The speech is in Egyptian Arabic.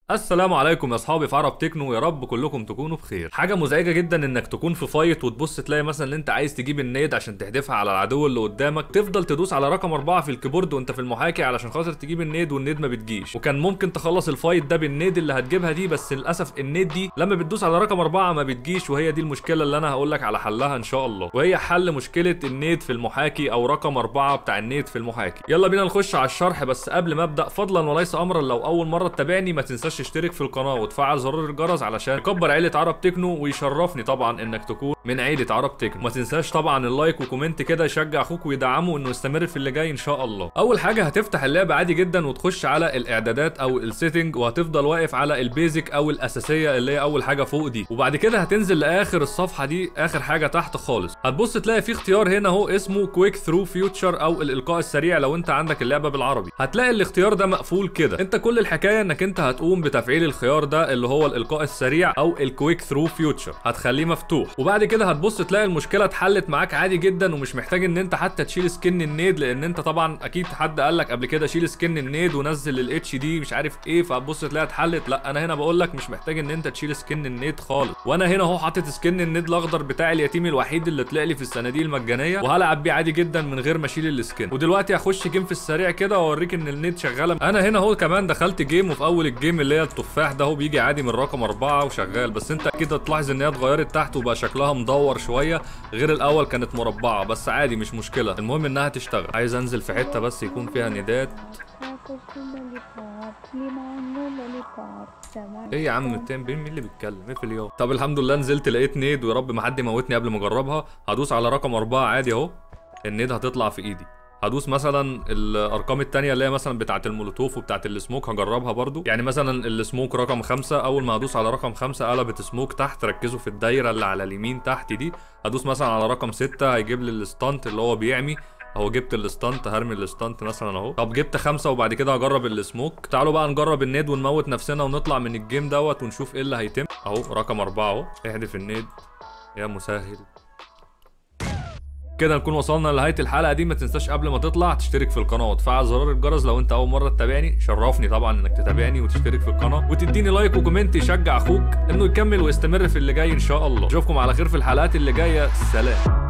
السلام عليكم يا اصحابي في عرب تكنو يا رب كلكم تكونوا بخير حاجه مزعجه جدا انك تكون في فايت وتبص تلاقي مثلا ان انت عايز تجيب النيد عشان تحدفها على العدو اللي قدامك تفضل تدوس على رقم أربعة في الكيبورد وانت في المحاكي علشان خاطر تجيب النيد والنيد ما بتجيش وكان ممكن تخلص الفايت ده بالنيد اللي هتجيبها دي بس للاسف النيد دي لما بتدوس على رقم أربعة ما بتجيش وهي دي المشكله اللي انا هقول لك على حلها ان شاء الله وهي حل مشكله النيد في المحاكي او رقم أربعة بتاع النيد في المحاكي يلا بينا نخش على الشرح بس قبل ما ابدا فضلا وليس امرا لو اول مره تتابعني ما تنساش تشترك في القناه وتفعل زرار الجرس علشان يكبر عيله عرب تكنو ويشرفني طبعا انك تكون من عيله عرب تكنو ما تنساش طبعا اللايك وكومنت كده يشجع اخوك ويدعمه انه يستمر في اللي جاي ان شاء الله اول حاجه هتفتح اللعبه عادي جدا وتخش على الاعدادات او السيتنج وهتفضل واقف على البيزك او الاساسيه اللي هي اول حاجه فوق دي وبعد كده هتنزل لاخر الصفحه دي اخر حاجه تحت خالص هتبص تلاقي في اختيار هنا اهو اسمه كويك ثرو فيوتشر او الالقاء السريع لو انت عندك اللعبه بالعربي هتلاقي الاختيار ده مقفول كده انت كل الحكايه انك انت هتقوم بتفعيل الخيار ده اللي هو الالقاء السريع او الكويك ثرو فيوتشر هتخليه مفتوح وبعد كده هتبص تلاقي المشكله اتحلت معاك عادي جدا ومش محتاج ان انت حتى تشيل سكن النيد لان انت طبعا اكيد حد قال لك قبل كده شيل سكن النيد ونزل الاتش دي مش عارف ايه فهتبص تلاقيها اتحلت لا انا هنا بقول لك مش محتاج ان انت تشيل سكن النيد خالص وانا هنا اهو حاطط سكن النيد الاخضر بتاع اليتيم الوحيد اللي طلع لي في الصناديق المجانيه وهلعب بيه عادي جدا من غير ما اشيل السكن ودلوقتي هخش جيم في السريع كده واوريك ان النيد شغاله انا هنا اهو كمان دخلت جيم وفي اول الجيم اللي هي التفاح ده هو بيجي عادي من رقم أربعة وشغال بس انت اكيد هتلاحظ ان هي اتغيرت تحت وبقى شكلها مدور شويه غير الاول كانت مربعه بس عادي مش مشكله المهم انها تشتغل عايز انزل في حته بس يكون فيها ندات Aku lollipop, limano lollipop, sama ايه يا عم التاني مين مين اللي بيتكلم ايه في اليوم طب الحمد لله نزلت لقيت نيد ويا رب ما حد يموتني قبل ما اجربها هدوس على رقم أربعة عادي اهو النيد هتطلع في ايدي هدوس مثلا الارقام التانية اللي هي مثلا بتاعه المولوتوف وبتاعه السموك هجربها برضو يعني مثلا السموك رقم خمسة اول ما هدوس على رقم خمسة قلبت سموك تحت ركزوا في الدايرة اللي على اليمين تحت دي هدوس مثلا على رقم ستة هيجيب لي الستانت اللي هو بيعمي اهو جبت الستانت هرمي الستانت مثلا اهو طب جبت خمسة وبعد كده هجرب السموك تعالوا بقى نجرب النيد ونموت نفسنا ونطلع من الجيم دوت ونشوف ايه اللي هيتم اهو رقم أربعة اهو احذف النيد يا مسهل كده نكون وصلنا لنهايه الحلقه دي ما تنساش قبل ما تطلع تشترك في القناه وتفعل زرار الجرس لو انت اول مره تتابعني شرفني طبعا انك تتابعني وتشترك في القناه وتديني لايك وكومنت يشجع اخوك انه يكمل ويستمر في اللي جاي ان شاء الله اشوفكم على خير في الحلقات اللي جايه سلام